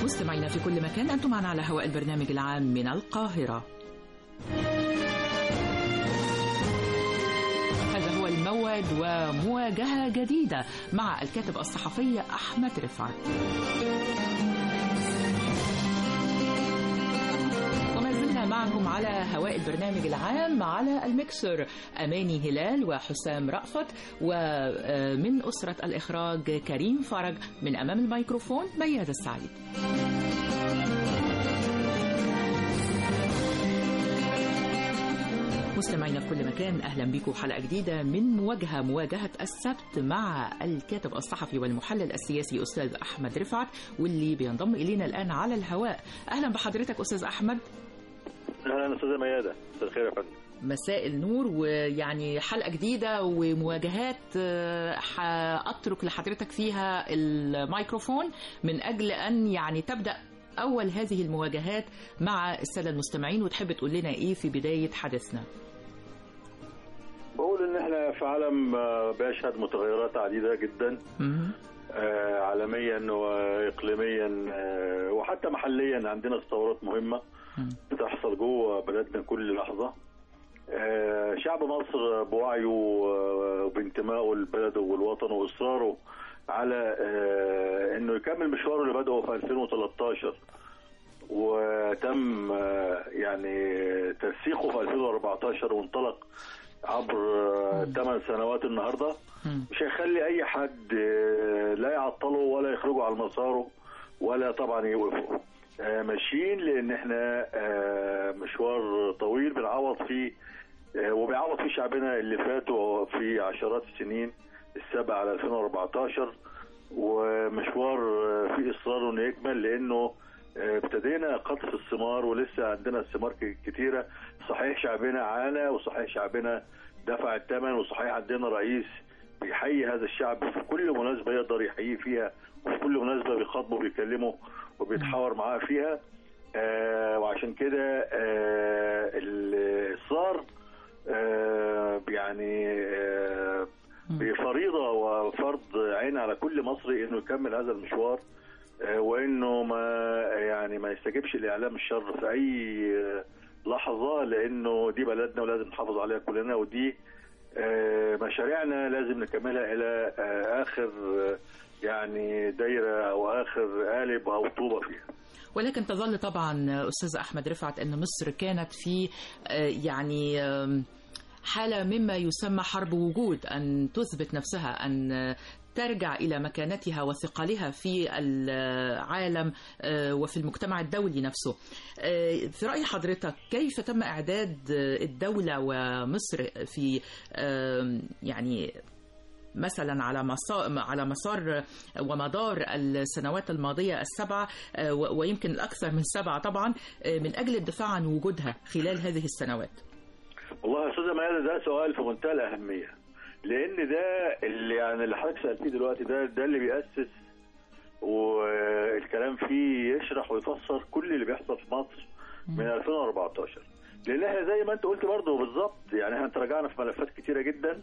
مستمعينا في كل مكان أنتم معنا على هواء البرنامج العام من القاهرة هذا هو الموعد ومواجهة جديدة مع الكاتب الصحفي أحمد رفعت وما زلنا معكم على هواء البرنامج العام على المكسر أماني هلال وحسام رأفت ومن أسرة الإخراج كريم فرج من أمام الميكروفون مياد السعيد مستمعينا في كل مكان اهلا بكم حلقه جديده من مواجهه مواجهه السبت مع الكاتب الصحفي والمحلل السياسي استاذ احمد رفعت واللي بينضم الينا الان على الهواء اهلا بحضرتك استاذ احمد اهلا استاذه مياده مساء الخير يا فندم مساء النور ويعني حلقه جديده ومواجهات هاترك لحضرتك فيها الميكروفون من اجل ان يعني تبدا اول هذه المواجهات مع الساده المستمعين وتحب تقول لنا ايه في بدايه حديثنا بقول ان احنا في عالم بيشهد متغيرات عديده جدا آه عالميا واقليميا آه وحتى محليا عندنا تطورات مهمه بتحصل جوه بلدنا كل لحظه آه شعب مصر بوعيه وبانتمائه لبلده والوطن واصراره على انه يكمل مشواره اللي بدأه في 2013 وتم يعني ترسيخه في 2014 وانطلق عبر 8 سنوات النهارده مش هيخلي اي حد لا يعطله ولا يخرجه على مساره ولا طبعا يوقفه ماشيين لان احنا مشوار طويل بنعوض فيه وبيعوض فيه شعبنا اللي فاتوا في عشرات السنين السابع على 2014 ومشوار في اصرار انه يكمل لانه ابتدينا قطف الثمار ولسه عندنا ثمار كتيره صحيح شعبنا عانى وصحيح شعبنا دفع الثمن وصحيح عندنا رئيس بيحيي هذا الشعب في كل مناسبه يقدر يحييه فيها وفي كل مناسبه بيخاطبه بيكلمه وبيتحاور معاه فيها آه وعشان كده آه الاصرار آه يعني آه بفريضه وفرض عين على كل مصري انه يكمل هذا المشوار وانه ما يعني ما يستجيبش لاعلام الشر في اي لحظه لانه دي بلدنا ولازم نحافظ عليها كلنا ودي مشاريعنا لازم نكملها الى اخر يعني دايره او اخر قالب او طوبه فيها ولكن تظل طبعا استاذ احمد رفعت ان مصر كانت في يعني حالة مما يسمى حرب وجود أن تثبت نفسها أن ترجع إلى مكانتها وثقلها في العالم وفي المجتمع الدولي نفسه في رأي حضرتك كيف تم إعداد الدولة ومصر في يعني مثلا على مسار على مسار ومدار السنوات الماضيه السبعه ويمكن الاكثر من سبعه طبعا من اجل الدفاع عن وجودها خلال هذه السنوات والله يا استاذه ميادة ده سؤال في منتهى الاهميه لان ده اللي يعني اللي حضرتك سالتيه دلوقتي ده ده اللي بياسس والكلام فيه يشرح ويفسر كل اللي بيحصل في مصر من 2014 لان احنا زي ما انت قلت برضه بالظبط يعني احنا تراجعنا في ملفات كتيره جدا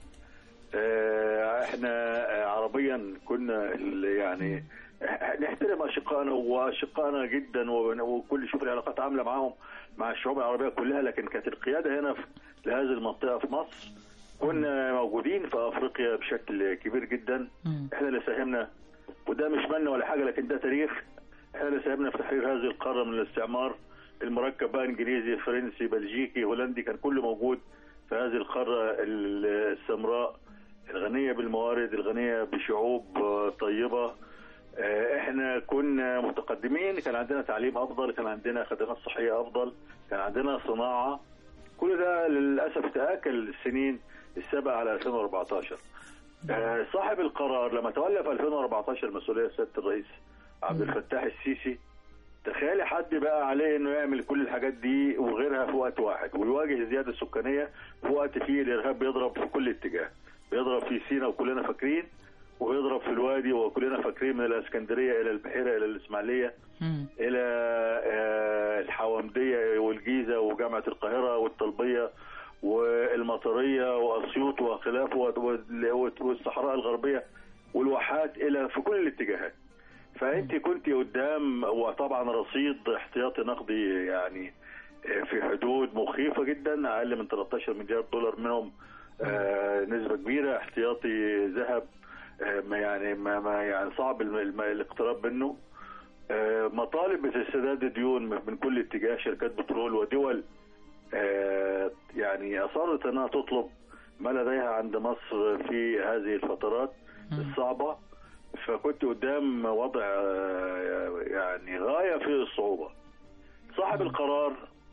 احنا عربيا كنا يعني نحترم اشقائنا واشقائنا جدا وكل شوف العلاقات عامله معاهم مع الشعوب العربيه كلها لكن كانت القياده هنا في لهذه المنطقه في مصر كنا موجودين في افريقيا بشكل كبير جدا احنا اللي ساهمنا وده مش منا ولا حاجه لكن ده تاريخ احنا اللي ساهمنا في تحرير هذه القاره من الاستعمار المركب بقى انجليزي فرنسي بلجيكي هولندي كان كله موجود في هذه القاره السمراء الغنيه بالموارد الغنيه بشعوب طيبه احنا كنا متقدمين كان عندنا تعليم افضل كان عندنا خدمات صحيه افضل كان عندنا صناعه كل ده للاسف تاكل السنين السابقه على 2014 صاحب القرار لما تولى في 2014 مسؤوليه سياده الرئيس عبد الفتاح السيسي تخيلي حد بقى عليه انه يعمل كل الحاجات دي وغيرها في وقت واحد ويواجه الزياده السكانيه في وقت فيه الارهاب بيضرب في كل اتجاه بيضرب في سينا وكلنا فاكرين ويضرب في الوادي وكلنا فاكرين من الاسكندريه الى البحيره الى الاسماعيليه الى الحوامديه والجيزه وجامعه القاهره والطلبيه والمطريه واسيوط وخلافه والصحراء الغربيه والواحات الى في كل الاتجاهات فانت كنت قدام وطبعا رصيد احتياطي نقدي يعني في حدود مخيفه جدا اقل من 13 مليار دولار منهم آه نسبه كبيره احتياطي ذهب آه يعني ما ما يعني صعب الاقتراب منه آه مطالب بسداد ديون من كل اتجاه شركات بترول ودول يعني اصرت انها تطلب ما لديها عند مصر في هذه الفترات الصعبه فكنت قدام وضع يعني غايه في الصعوبه صاحب القرار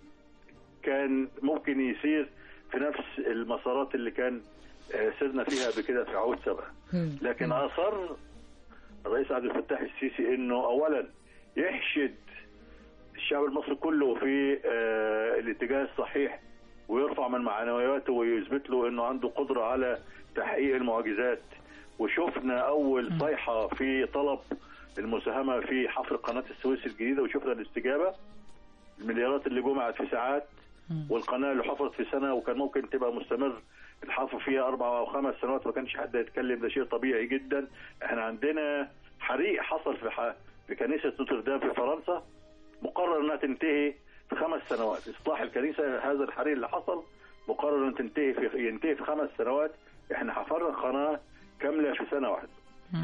كان ممكن يسير في نفس المسارات اللي كان سرنا فيها بكده في عهود سبق لكن اصر الرئيس عبد الفتاح السيسي انه اولا يحشد الشعب المصري كله في الاتجاه الصحيح ويرفع من معنوياته ويثبت له انه عنده قدره على تحقيق المعجزات وشفنا اول صيحه في طلب المساهمه في حفر قناه السويس الجديده وشفنا الاستجابه المليارات اللي جمعت في ساعات والقناه اللي حفرت في سنه وكان ممكن تبقى مستمر الحفر فيها اربع او خمس سنوات ما كانش حد يتكلم ده شيء طبيعي جدا احنا عندنا حريق حصل في ح... في كنيسه نوتردام في فرنسا مقرر انها تنتهي في خمس سنوات اصلاح الكنيسه هذا الحريق اللي حصل مقرر ان تنتهي في ينتهي في خمس سنوات احنا حفرنا قناه كامله في سنه واحده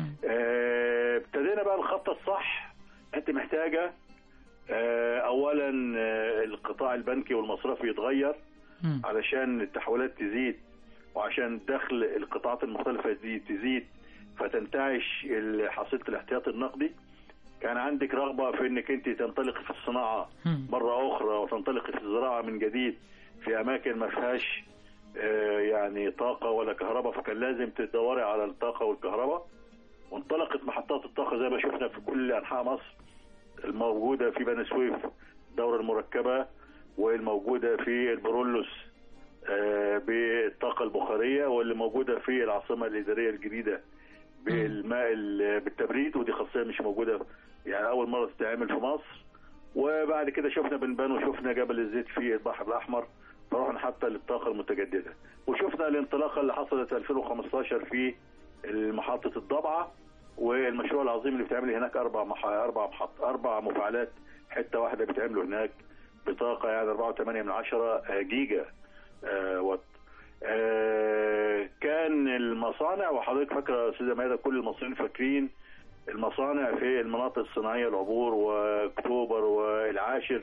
اه ابتدينا بقى الخط الصح انت محتاجه اه اولا اه القطاع البنكي والمصرفي يتغير علشان التحويلات تزيد وعشان دخل القطاعات المختلفه دي تزيد فتنتعش حصيله الاحتياط النقدي كان عندك رغبه في انك انت تنطلق في الصناعه مره اخرى وتنطلق في الزراعه من جديد في اماكن ما فيهاش يعني طاقه ولا كهرباء فكان لازم تدوري على الطاقه والكهرباء وانطلقت محطات الطاقه زي ما شفنا في كل انحاء مصر الموجوده في بني سويف الدوره المركبه والموجوده في البرولوس بالطاقه البخاريه واللي موجوده في العاصمه الاداريه الجديده بالماء بالتبريد ودي خاصيه مش موجوده يعني اول مره تتعمل في مصر وبعد كده شفنا بنبان وشفنا جبل الزيت في البحر الاحمر فرحنا حتى للطاقه المتجدده وشفنا الانطلاقه اللي حصلت 2015 في محطه الضبعه والمشروع العظيم اللي بيتعمل هناك اربع مح... اربع محط... اربع مفاعلات حته واحده بتعملوا هناك بطاقه يعني 4.8 من 10 جيجا آه وات آه كان المصانع وحضرتك فاكره يا استاذه ماده كل المصريين فاكرين المصانع في المناطق الصناعيه العبور واكتوبر والعاشر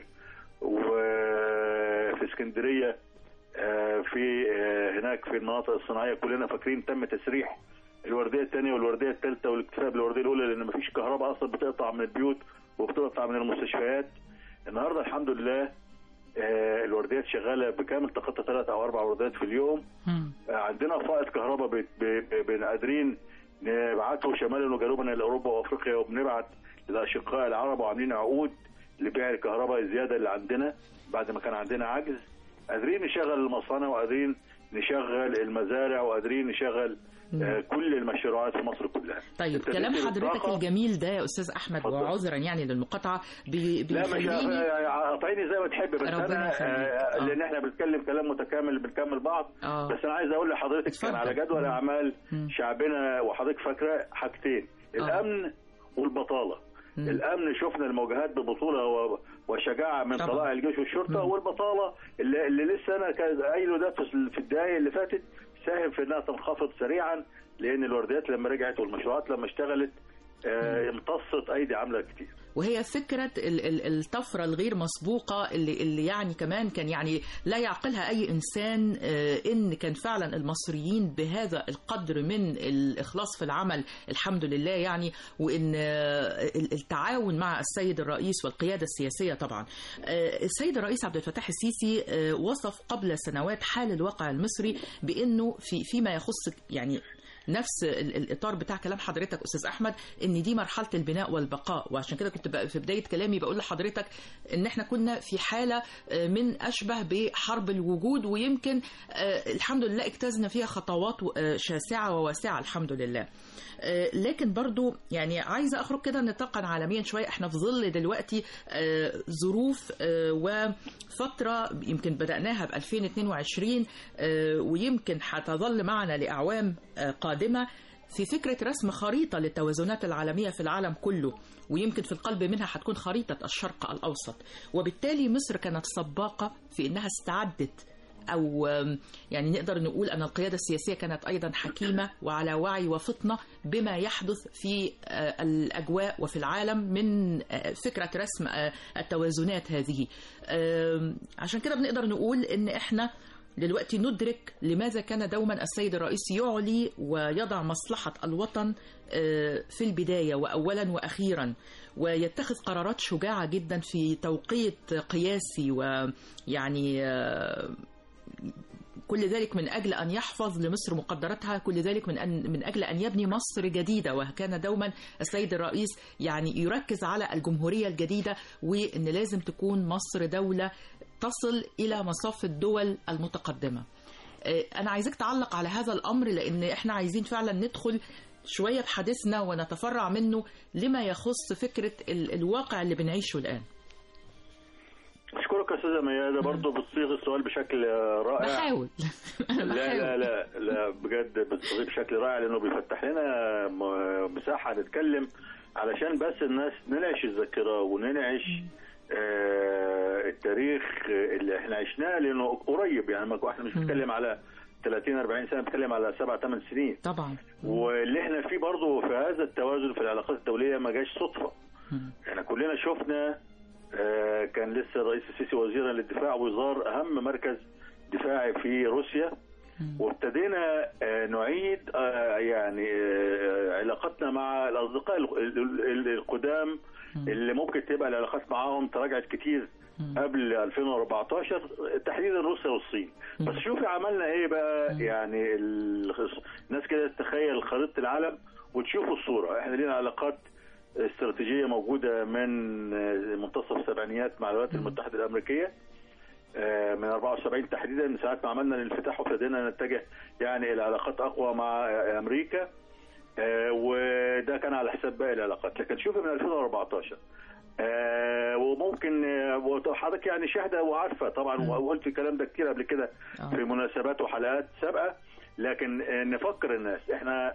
وفي اسكندريه آه في هناك في المناطق الصناعيه كلنا فاكرين تم تسريح الورديه الثانيه والورديه الثالثه والاكتفاء بالورديه الاولى لان مفيش كهرباء اصلا بتقطع من البيوت وبتقطع من المستشفيات النهارده الحمد لله آه الورديات شغاله بكامل طاقتها ثلاث او اربع ورديات في اليوم آه عندنا فائض كهرباء قادرين نبعته شمالا وجنوبا الى اوروبا وافريقيا وبنبعت للاشقاء العرب وعاملين عقود لبيع الكهرباء الزياده اللي عندنا بعد ما كان عندنا عجز قادرين نشغل المصانع وقادرين نشغل المزارع وقادرين نشغل آه كل المشروعات في مصر كلها طيب كلام حضرتك الجميل ده يا استاذ احمد فضل. وعذرا يعني للمقاطعه بي لا مش قاطعيني زي ما تحب بس انا آه لان احنا بنتكلم كلام متكامل بنكمل بعض آه. بس انا عايز اقول لحضرتك فضل. كان على جدول اعمال شعبنا وحضرتك فاكره حاجتين الامن والبطاله مم. الامن شفنا المواجهات ببطوله وشجاعه من طلائع الجيش والشرطه مم. والبطاله اللي, اللي لسه انا قايله ده في الدقائق اللي فاتت ساهم في انها تنخفض سريعا لان الورديات لما رجعت والمشروعات لما اشتغلت آه امتصت ايدي عامله كتير وهي فكرة الطفرة الغير مسبوقة اللي, اللي يعني كمان كان يعني لا يعقلها أي إنسان إن كان فعلا المصريين بهذا القدر من الإخلاص في العمل الحمد لله يعني وإن التعاون مع السيد الرئيس والقيادة السياسية طبعا السيد الرئيس عبد الفتاح السيسي وصف قبل سنوات حال الواقع المصري بأنه في فيما يخص يعني نفس الاطار بتاع كلام حضرتك استاذ احمد ان دي مرحله البناء والبقاء وعشان كده كنت في بدايه كلامي بقول لحضرتك ان احنا كنا في حاله من اشبه بحرب الوجود ويمكن الحمد لله اجتزنا فيها خطوات شاسعه وواسعه الحمد لله لكن برضو يعني عايزه اخرج كده نطاقا عالميا شويه احنا في ظل دلوقتي ظروف وفتره يمكن بداناها ب 2022 ويمكن هتظل معنا لاعوام قادمه في فكرة رسم خريطة للتوازنات العالمية في العالم كله ويمكن في القلب منها هتكون خريطة الشرق الأوسط وبالتالي مصر كانت سباقة في أنها استعدت أو يعني نقدر نقول أن القيادة السياسية كانت أيضا حكيمة وعلى وعي وفطنة بما يحدث في الأجواء وفي العالم من فكرة رسم التوازنات هذه عشان كده بنقدر نقول أن إحنا دلوقتي ندرك لماذا كان دوما السيد الرئيس يعلي ويضع مصلحة الوطن في البداية وأولا وأخيرا ويتخذ قرارات شجاعة جدا في توقيت قياسي ويعني كل ذلك من أجل أن يحفظ لمصر مقدراتها كل ذلك من, أن من أجل أن يبني مصر جديدة وكان دوما السيد الرئيس يعني يركز على الجمهورية الجديدة وأن لازم تكون مصر دولة تصل إلى مصاف الدول المتقدمة أنا عايزك تعلق على هذا الأمر لأن إحنا عايزين فعلا ندخل شوية بحديثنا ونتفرع منه لما يخص فكرة الواقع اللي بنعيشه الآن اشكرك يا استاذه ميادة برضه بتصيغ السؤال بشكل رائع بحاول لا لا لا لا بجد بتصيغ بشكل رائع لانه بيفتح لنا مساحه نتكلم علشان بس الناس ننعش الذاكره وننعش آه التاريخ اللي احنا عشناه لانه قريب يعني ما احنا مش بنتكلم على 30 40 سنه بنتكلم على 7 8 سنين طبعا واللي احنا فيه برضه في هذا التوازن في العلاقات الدوليه ما جاش صدفه احنا كلنا شفنا آه كان لسه الرئيس السيسي وزيرا للدفاع وزار اهم مركز دفاعي في روسيا وابتدينا آه نعيد آه يعني علاقتنا مع الاصدقاء القدام اللي ممكن تبقى العلاقات معاهم تراجعت كتير قبل 2014 تحديدا روسيا والصين بس شوفي عملنا ايه بقى يعني الناس كده تتخيل خريطه العالم وتشوفوا الصوره احنا لينا علاقات استراتيجيه موجوده من منتصف السبعينيات مع الولايات المتحده الامريكيه من 74 تحديدا من ساعه ما عملنا الانفتاح وابتدينا نتجه يعني الى علاقات اقوى مع امريكا وده كان على حساب باقي العلاقات لكن شوفي من 2014 آه وممكن آه حضرتك يعني شاهده وعارفه طبعا وقلت الكلام ده كتير قبل كده في مناسبات وحلقات سابقه لكن آه نفكر الناس احنا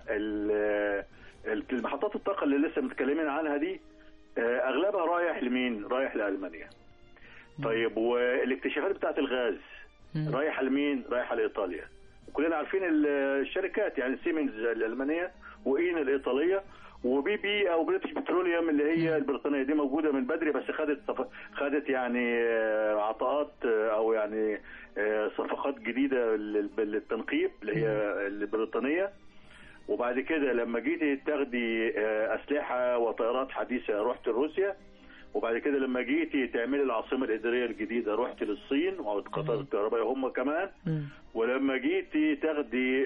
المحطات الطاقه اللي لسه متكلمين عنها دي اغلبها رايح لمين؟ رايح لالمانيا. طيب والاكتشافات بتاعت الغاز رايحه لمين؟ رايحه لايطاليا. كلنا عارفين الشركات يعني سيمنز الالمانيه واين الايطاليه وبي بي او بريتش بتروليوم اللي هي البريطانيه دي موجوده من بدري بس خدت صف... خدت يعني عطاءات او يعني صفقات جديده للتنقيب اللي هي البريطانيه وبعد كده لما جيتي تاخدي اسلحه وطائرات حديثه رحت لروسيا وبعد كده لما جيتي تعملي العاصمه الاداريه الجديده رحت للصين وقطر الكهربائي هم كمان ولما جيتي تاخدي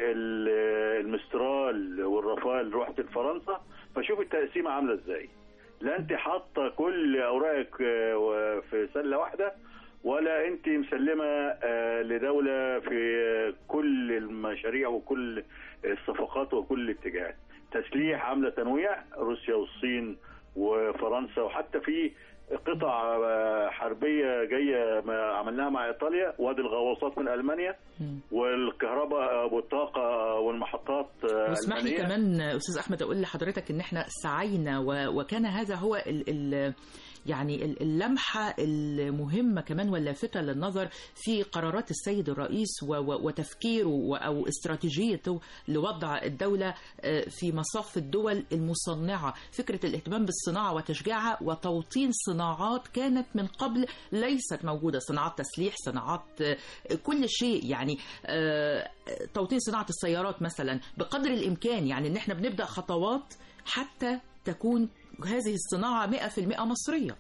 المسترال والرافال رحت لفرنسا فشوف التقسيمه عامله ازاي لا انت حاطه كل اوراقك في سله واحده ولا انت مسلمه لدوله في كل المشاريع وكل الصفقات وكل الاتجاهات تسليح عامله تنويع روسيا والصين وفرنسا وحتى في قطع حربيه جايه عملناها مع ايطاليا وادي الغواصات من المانيا والكهرباء والطاقه والمحطات اسمح لي كمان استاذ احمد اقول لحضرتك ان احنا سعينا وكان هذا هو ال ال يعني اللمحة المهمة كمان واللافتة للنظر في قرارات السيد الرئيس وتفكيره أو استراتيجيته لوضع الدولة في مصاف الدول المصنعة فكرة الاهتمام بالصناعة وتشجيعها وتوطين صناعات كانت من قبل ليست موجودة صناعات تسليح صناعات كل شيء يعني توطين صناعة السيارات مثلا بقدر الإمكان يعني إن احنا بنبدأ خطوات حتى تكون هذه الصناعة 100% مصرية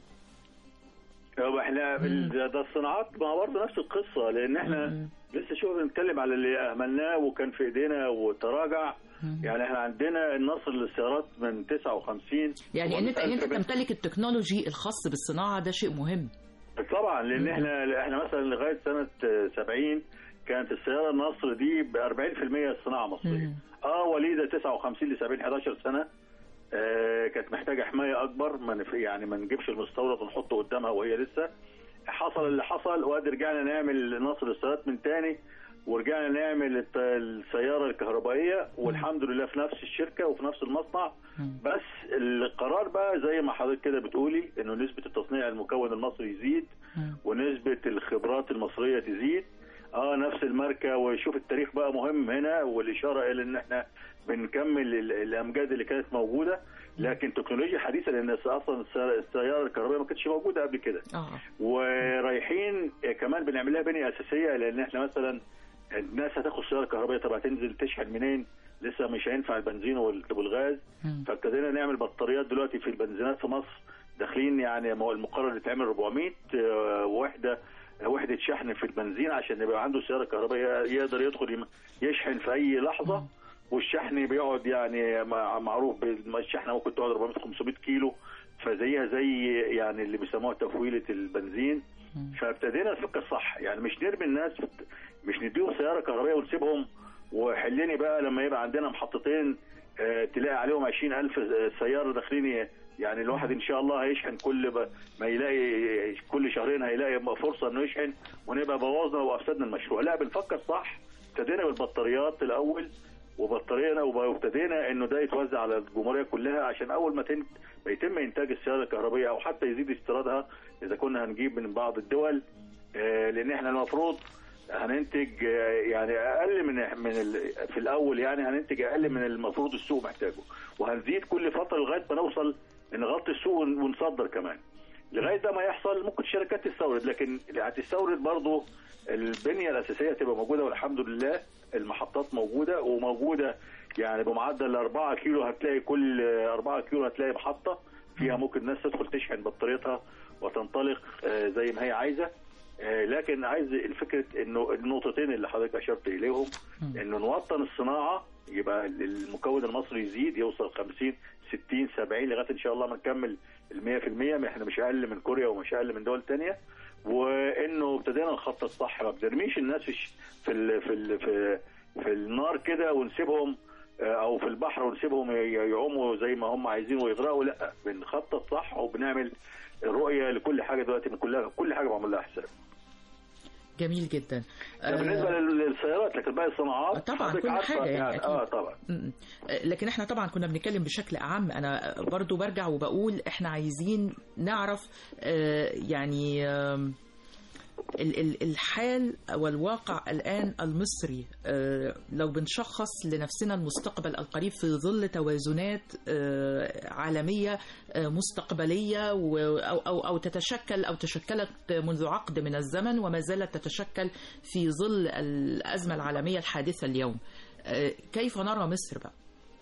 هو احنا ده الصناعات ما برضه نفس القصة لأن احنا مم. لسه شوف بنتكلم على اللي أهملناه وكان في إيدينا وتراجع مم. يعني احنا عندنا النصر للسيارات من 59 يعني ان انت ان انت تمتلك التكنولوجي الخاص بالصناعة ده شيء مهم طبعا لأن مم. احنا احنا مثلا لغاية سنة 70 كانت السيارة النصر دي ب 40% صناعة مصرية مم. اه وليدة 59 ل 70 11 سنة آه كانت محتاجه حمايه اكبر ما يعني ما نجيبش المستورد ونحطه قدامها وهي لسه حصل اللي حصل وادي رجعنا نعمل نصر السيارات من تاني ورجعنا نعمل الت- السياره الكهربائيه والحمد لله في نفس الشركه وفي نفس المصنع بس القرار بقى زي ما حضرتك كده بتقولي انه نسبه التصنيع المكون المصري يزيد ونسبه الخبرات المصريه تزيد اه نفس الماركه وشوف التاريخ بقى مهم هنا والاشاره الى ان احنا بنكمل ال- الامجاد اللي كانت موجوده لكن تكنولوجيا حديثه لان اصلا السيارة- السياره الكهربائيه ما كانتش موجوده قبل كده اه ورايحين كمان بنعمل لها بنيه اساسيه لان احنا مثلا الناس هتاخد سياره كهربائيه طب هتنزل تشحن منين؟ لسه مش هينفع البنزين وال- والغاز مم. فابتدينا نعمل بطاريات دلوقتي في البنزينات في مصر داخلين يعني مو- المقرر يتعمل 400 آه، وحده وحده شحن في البنزين عشان يبقى عنده سياره كهربائيه يقدر يدخل يم- يشحن في اي لحظه والشحن بيقعد يعني مع- معروف بال- الشحنه ممكن تقعد 400 500 كيلو فزيها زي يعني اللي بيسموها تفويله البنزين فابتدينا نفكر صح يعني مش نرمي الناس في- مش نديهم سياره كهربائيه ونسيبهم وحلني بقى لما يبقى عندنا محطتين آه، تلاقي عليهم 20000 سياره داخلين ي- يعني الواحد ان شاء الله هيشحن كل ب... ما يلاقي كل شهرين هيلاقي فرصه انه يشحن ونبقى بوظنا وافسدنا المشروع لا بنفكر صح ابتدينا بالبطاريات الاول وبطارينا وابتدينا انه ده يتوزع على الجمهوريه كلها عشان اول ما تن... ما يتم انتاج السياره الكهربائيه او حتى يزيد استيرادها اذا كنا هنجيب من بعض الدول آه، لان احنا المفروض هننتج آه، يعني اقل من من ال... في الاول يعني هننتج اقل من المفروض السوق محتاجه وهنزيد كل فتره لغايه ما نوصل نغطي السوق ون- ونصدر كمان لغايه ده ما يحصل ممكن الشركات تستورد لكن اللي هتستورد برضه البنيه الاساسيه تبقى موجوده والحمد لله المحطات موجوده وموجوده يعني بمعدل 4 كيلو هتلاقي كل 4 كيلو هتلاقي محطه فيها ممكن الناس تدخل تشحن بطاريتها وتنطلق آه، زي ما هي عايزه آه، لكن عايز الفكره انه النقطتين اللي حضرتك اشرت اليهم انه نوطن الصناعه يبقى المكون المصري يزيد يوصل 50 60 70 لغايه ان شاء الله ما نكمل ال 100% احنا مش اقل من كوريا ومش اقل من دول تانية وانه ابتدينا نخطط صح ما بنرميش الناس في الش- في ال في ال في, في النار كده ونسيبهم آه، او في البحر ونسيبهم ي- يعوموا زي ما هم عايزين ويغرقوا لا بنخطط صح وبنعمل الرؤيه لكل حاجه دلوقتي من كلها كل حاجه معمول لها حساب جميل جدا ده بالنسبه آه، لل- للسيارات لكن باقي الصناعات طبعاً، حضرتك كل عارفة حاجة يعني أكيد. اه طبعا م- آه، لكن احنا طبعا كنا بنتكلم بشكل اعم انا برضو برجع وبقول احنا عايزين نعرف آه، يعني آم، ال- ال- الحال والواقع الآن المصري آه، لو بنشخص لنفسنا المستقبل القريب في ظل توازنات آه، عالمية آه، مستقبلية و- أو, أو, أو تتشكل أو تشكلت منذ عقد من الزمن وما زالت تتشكل في ظل الأزمة العالمية الحادثة اليوم آه، كيف نرى مصر بقى؟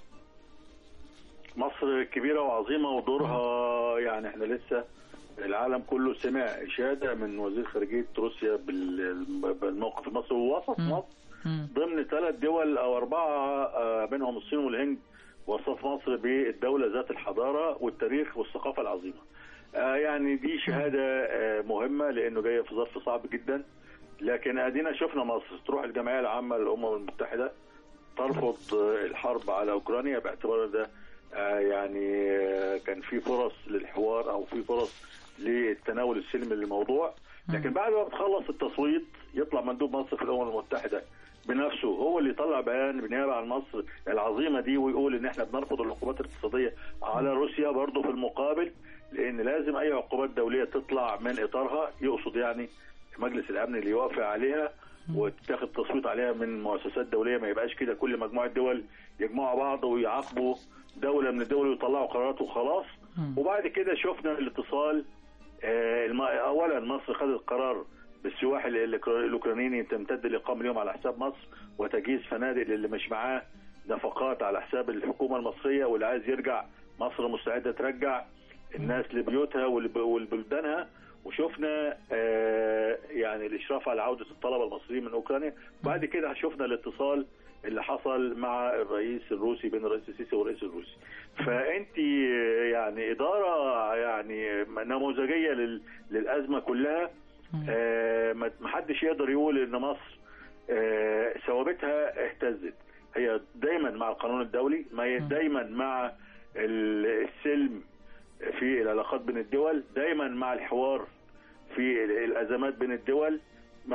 مصر كبيرة وعظيمة ودورها يعني احنا لسه العالم كله سمع إشادة من وزير خارجية روسيا بال- بالموقف المصري ووصف مم. مصر مم. ضمن ثلاث دول أو أربعة آه، منهم الصين والهند وصف مصر بالدولة ذات الحضارة والتاريخ والثقافة العظيمة آه، يعني دي شهادة آه، مهمة لأنه جاية في ظرف صعب جدا لكن أدينا شفنا مصر تروح الجمعية العامة للأمم المتحدة ترفض آه، الحرب على أوكرانيا باعتبار ده آه، يعني آه، كان في فرص للحوار أو في فرص للتناول السلمي للموضوع لكن بعد ما بتخلص التصويت يطلع مندوب مصر في الأمم المتحدة بنفسه هو اللي يطلع بيان بالنيابه عن مصر العظيمه دي ويقول ان احنا بنرفض العقوبات الاقتصاديه على روسيا برضه في المقابل لان لازم اي عقوبات دوليه تطلع من اطارها يقصد يعني مجلس الامن اللي يوافق عليها وتاخد تصويت عليها من مؤسسات دوليه ما يبقاش كده كل مجموعه دول يجمعوا بعض ويعاقبوا دوله من الدول ويطلعوا قرارات وخلاص وبعد كده شفنا الاتصال آه، الم- اولا مصر خدت قرار بالسواح ال- الأوكرا- الاوكرانيين تمتد الاقامه اليوم على حساب مصر وتجهيز فنادق للي مش معاه نفقات على حساب الحكومه المصريه واللي عايز يرجع مصر مستعده ترجع الناس لبيوتها والب- ولبلدانها وشفنا آه، يعني الاشراف على عوده الطلبه المصريين من اوكرانيا بعد كده شفنا الاتصال اللي حصل مع الرئيس الروسي بين الرئيس السيسي والرئيس الروسي فانت يعني اداره يعني نموذجيه لل- للازمه كلها آه، ما ما حدش يقدر يقول ان مصر آه، ثوابتها اهتزت هي دايما مع القانون الدولي ما هي دايما مع ال- السلم في العلاقات بين الدول دايما مع الحوار في ال- الازمات بين الدول ما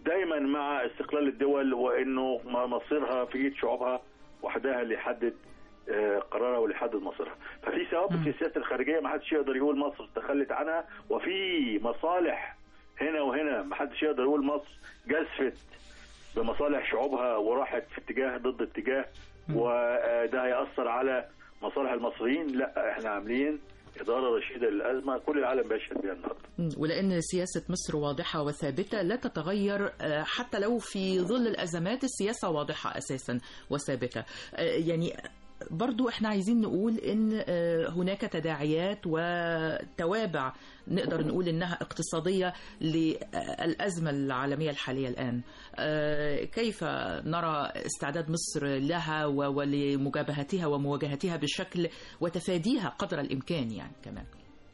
دايما مع استقلال الدول وانه مصيرها في ايد شعوبها وحدها اللي يحدد آه، قرارها واللي يحدد مصيرها ففي ثوابت في السياسه الخارجيه ما حدش يقدر يقول مصر تخلت عنها وفي مصالح هنا وهنا ما حدش يقدر يقول مصر جازفت بمصالح شعوبها وراحت في اتجاه ضد اتجاه وده هيأثر على مصالح المصريين لا احنا عاملين إدارة رشيدة للأزمة كل العالم بيشهد بها النهاردة ولأن سياسة مصر واضحة وثابتة لا تتغير آه، حتى لو في ظل الأزمات السياسة واضحة أساسا وثابتة آه، يعني برضو احنا عايزين نقول ان آه، هناك تداعيات وتوابع نقدر نقول انها اقتصاديه للازمه العالميه الحاليه الان آه، كيف نرى استعداد مصر لها و- ولمجابهتها ومواجهتها بشكل وتفاديها قدر الامكان يعني كمان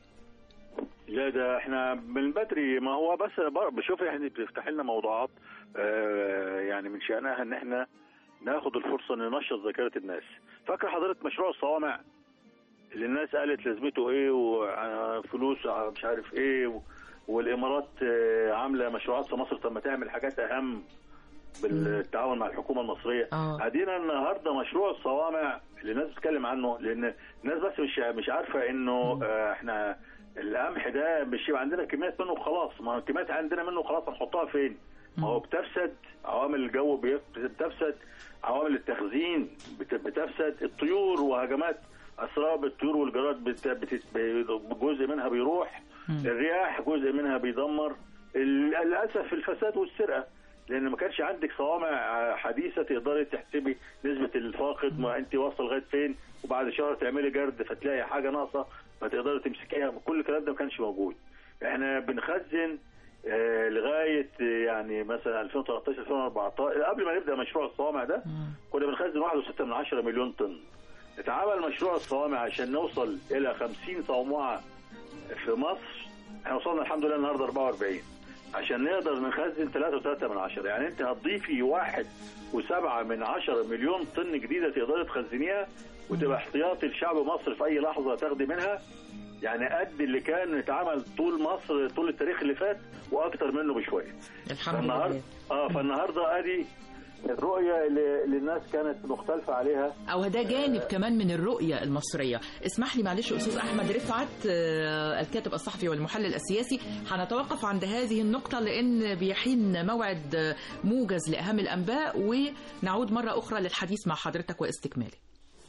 لا ده احنا من بدري ما هو بس بر- بشوف احنا بتفتح لنا موضوعات آه، يعني من شأنها ان احنا ناخد الفرصة ننشط ذاكرة الناس فاكر حضرتك مشروع الصوامع اللي الناس قالت لازمته ايه وفلوس مش عارف ايه و- والامارات آه، عامله مشروعات في مصر طب ما تعمل حاجات اهم بالتعاون مع الحكومه المصريه اه عندنا النهارده مشروع الصوامع اللي الناس بتتكلم عنه لان الناس بس مش مش عارفه انه آه، احنا القمح ده مش يبقى عندنا كميات منه خلاص ما الكميات عندنا منه خلاص هنحطها فين؟ ما هو بتفسد عوامل الجو بي- بتفسد عوامل التخزين بت- بتفسد الطيور وهجمات اسراب الطيور والجراد بت- بت- جزء منها بيروح الرياح جزء منها بيدمر ال- للاسف الفساد والسرقه لان ما كانش عندك صوامع آه، حديثه تقدري تحسبي نسبه الفاقد ما انت واصله لغايه فين وبعد شهر تعملي جرد فتلاقي حاجه ناقصه فتقدري تمسكيها كل الكلام ده ما كانش موجود احنا بنخزن آه، لغايه آه، يعني مثلا 2013 2014 قبل ما نبدا مشروع الصوامع ده كنا بنخزن 1.6 من 10 مليون طن اتعمل مشروع الصوامع عشان نوصل الى 50 صومعه في مصر احنا وصلنا الحمد لله النهارده 44 عشان نقدر نخزن 3.3 من 10 يعني انت هتضيفي واحد وسبعة من 10 مليون طن جديدة تقدري تخزنيها وتبقى احتياطي لشعب مصر في اي لحظة تاخدي منها يعني قد اللي كان اتعمل طول مصر طول التاريخ اللي فات واكتر منه بشوية الحمد فالنهارده لله اه فالنهارده ادي الرؤية اللي, اللي الناس كانت مختلفة عليها او ده جانب كمان من الرؤيه المصريه اسمح لي معلش استاذ احمد رفعت آه، الكاتب الصحفي والمحلل السياسي هنتوقف عند هذه النقطه لان بيحين موعد آه، موجز لاهم الانباء ونعود مره اخرى للحديث مع حضرتك واستكماله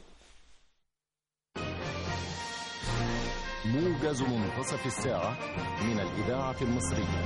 موجز منتصف الساعة من الإذاعة المصرية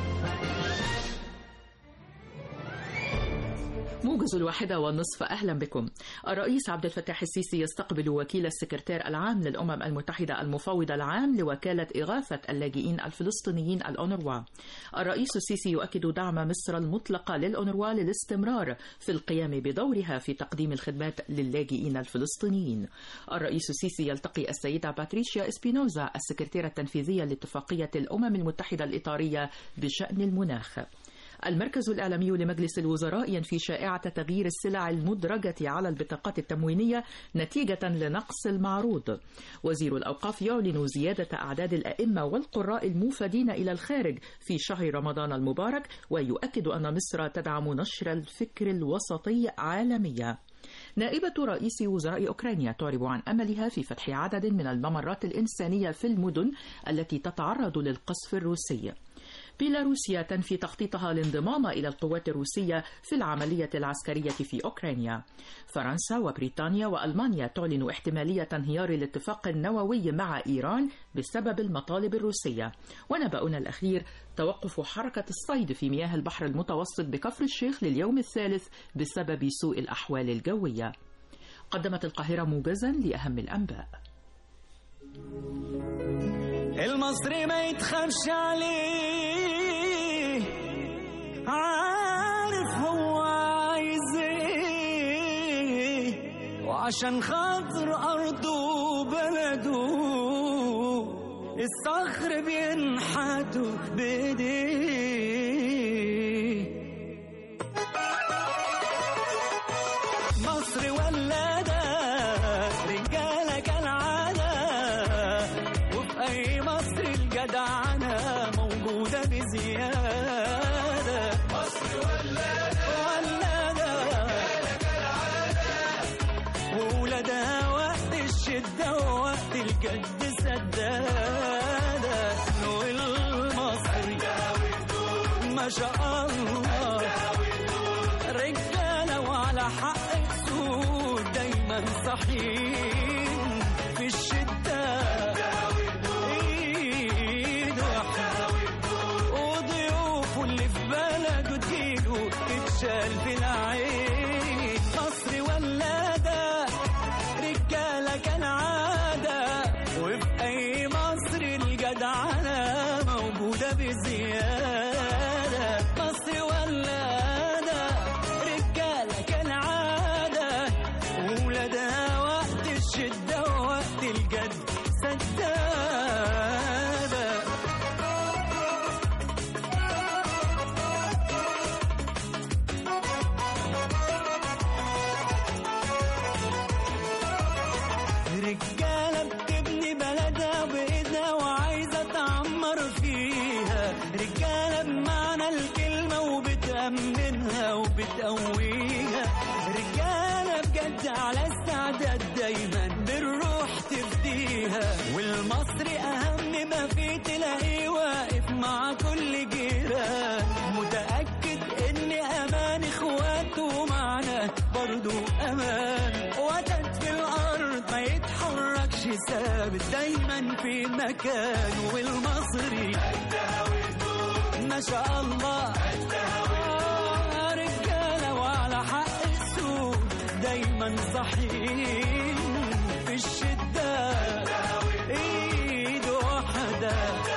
موجز الواحدة والنصف أهلا بكم الرئيس عبد الفتاح السيسي يستقبل وكيل السكرتير العام للأمم المتحدة المفوض العام لوكالة إغاثة اللاجئين الفلسطينيين الأونروا الرئيس السيسي يؤكد دعم مصر المطلق للأونروا للاستمرار في القيام بدورها في تقديم الخدمات للاجئين الفلسطينيين الرئيس السيسي يلتقي السيدة باتريشيا إسبينوزا السكرتيرة التنفيذية لاتفاقية الأمم المتحدة الإطارية بشأن المناخ المركز الإعلامي لمجلس الوزراء ينفي شائعة تغيير السلع المدرجة على البطاقات التموينية نتيجة لنقص المعروض. وزير الأوقاف يعلن زيادة أعداد الأئمة والقراء الموفدين إلى الخارج في شهر رمضان المبارك ويؤكد أن مصر تدعم نشر الفكر الوسطي عالميا. نائبة رئيس وزراء أوكرانيا تعرب عن أملها في فتح عدد من الممرات الإنسانية في المدن التي تتعرض للقصف الروسي. بيلاروسيا تنفي تخطيطها الانضمام إلى القوات الروسية في العملية العسكرية في أوكرانيا فرنسا وبريطانيا وألمانيا تعلن احتمالية انهيار الاتفاق النووي مع إيران بسبب المطالب الروسية ونبأنا الأخير توقف حركة الصيد في مياه البحر المتوسط بكفر الشيخ لليوم الثالث بسبب سوء الأحوال الجوية قدمت القاهرة موجزا لأهم الأنباء المصري ما يتخافش عليه عارف هو عايز ايه وعشان خاطر ارضه وبلده الصخر بينحته بايديه مصر ولادة رجالة كالعادة وفي أي مصر الجدعنة موجودة بزيادة مصر ولادة الشدة ووقت الجد سدادة والمصري ما شاء الله رجالة وعلى حق السود دايما صحيين في الشدة ايد واحدة وضيوفه اللي في بلده تجيله تتشال في العين مصر ولادة رجالة كالعادة وفي أي مصر الجدعنة موجودة بزيادة مصر ولادة رجالة كالعادة وولادها وقت الشدة ووقت الجد سدادة رجالة بتبني بلدها بإيدها وعايزة تعمر فيها رجالة بمعنى الكلمة وبتأمنها وبتقويها رجالة بجد على استعداد دايما بالروح تفديها والمصري أهم ما فيه تلاقيه واقف مع كل جيران متأكد إن أمان إخواته معنا برضو أمان وتد في الأرض ما يتحركش ثابت دايما في مكانه والمصري ما شاء الله آه، رجالة وعلى حق السود دايما صحيين في الشدة ايد واحدة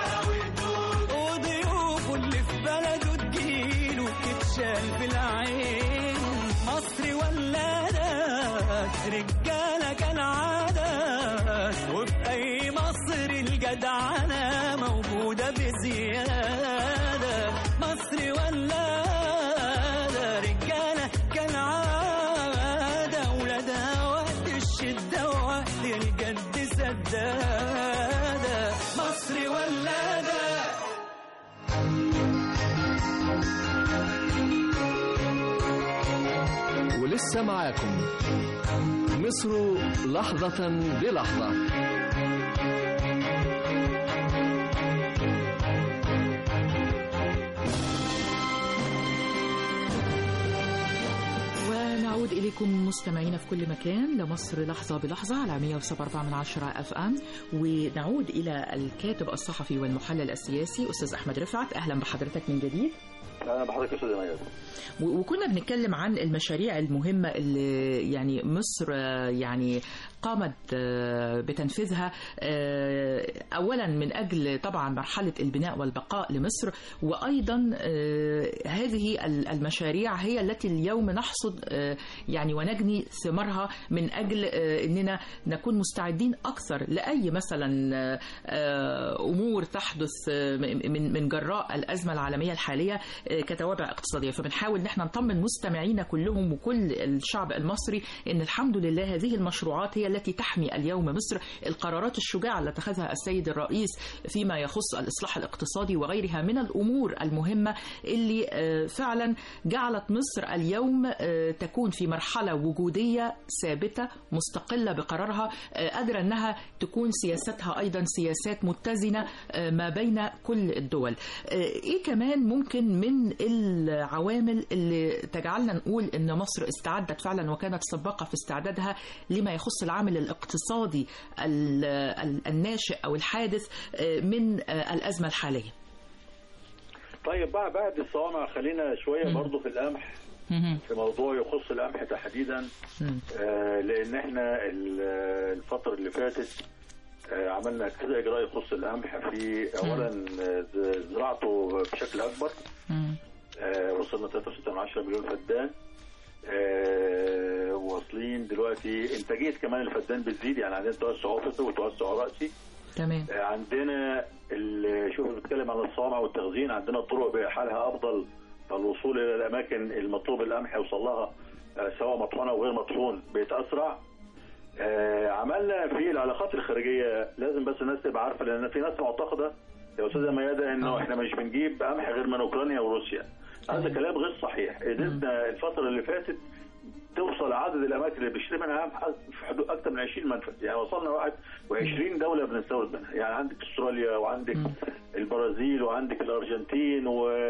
وضيوفه اللي في بلده تجيله تتشال في العين مصر ولادة رجالة كالعادة وفي أي مصر الجدعنة موجودة بزيادة مصر ولادة رجالة كالعادة ولادها وقت الشدة ووقت الجد سدادة مصر ولادة ولسه معاكم مصر لحظة بلحظة ونعود إليكم مستمعينا في كل مكان لمصر لحظة بلحظة على 107.4 من عشرة أف أم ونعود إلى الكاتب الصحفي والمحلل السياسي أستاذ أحمد رفعت أهلا بحضرتك من جديد انا بحضرتك يا استاذ ميادة و- وكنا بنتكلم عن المشاريع المهمة اللي يعني مصر آه، يعني قامت آه، بتنفيذها آه، أولا من أجل طبعا مرحلة البناء والبقاء لمصر وأيضا آه، هذه ال- المشاريع هي التي اليوم نحصد آه، يعني ونجني ثمارها من أجل آه، أننا نكون مستعدين أكثر لأي مثلا آه، آه، أمور تحدث آه، من من جراء الأزمة العالمية الحالية آه، كتوابع اقتصادية فبنحاول ان احنا نطمن مستمعينا كلهم وكل الشعب المصري ان الحمد لله هذه المشروعات هي التي تحمي اليوم مصر القرارات الشجاعة التي اتخذها السيد الرئيس فيما يخص الإصلاح الاقتصادي وغيرها من الأمور المهمة اللي آه، فعلا جعلت مصر اليوم آه، تكون في مرحلة وجودية ثابتة مستقلة بقرارها آه، قادرة أنها تكون سياستها أيضا سياسات متزنة آه، ما بين كل الدول آه، إيه كمان ممكن من العوامل اللي تجعلنا نقول أن مصر استعدت فعلا وكانت سباقة في استعدادها لما يخص العامل الاقتصادي ال- ال- الناشئ أو الحادث آه، من آه، الأزمة الحالية طيب بعد بعد الصوامع خلينا شويه مم. برضو في القمح في موضوع يخص القمح تحديدا مم. آه، لان احنا ال- الفتره اللي فاتت آه، عملنا كذا اجراء يخص القمح في اولا آه، ز- زراعته بشكل اكبر مم. آه، وصلنا 3.6 مليون فدان آه، واصلين دلوقتي انتاجيه كمان الفدان بتزيد يعني عندنا توسع افقي وتوسع راسي تمام آه، عندنا ال- شوف بنتكلم عن الصوامع والتخزين عندنا الطرق بحالها افضل الوصول الى الاماكن المطلوب القمح يوصل لها آه، سواء مطحونه او غير مطحون بيتاسرع آه، عملنا في العلاقات الخارجيه لازم بس الناس تبقى عارفه لان في ناس معتقده يا استاذه ميادة انه آه. احنا مش بنجيب قمح غير من اوكرانيا وروسيا هذا كلام غير صحيح قدرنا الفتره اللي فاتت توصل عدد الاماكن اللي بيشتري منها قمح في حدود اكثر من 20 منفذ يعني وصلنا 21 دوله بنستورد منها يعني عندك استراليا وعندك البرازيل وعندك الارجنتين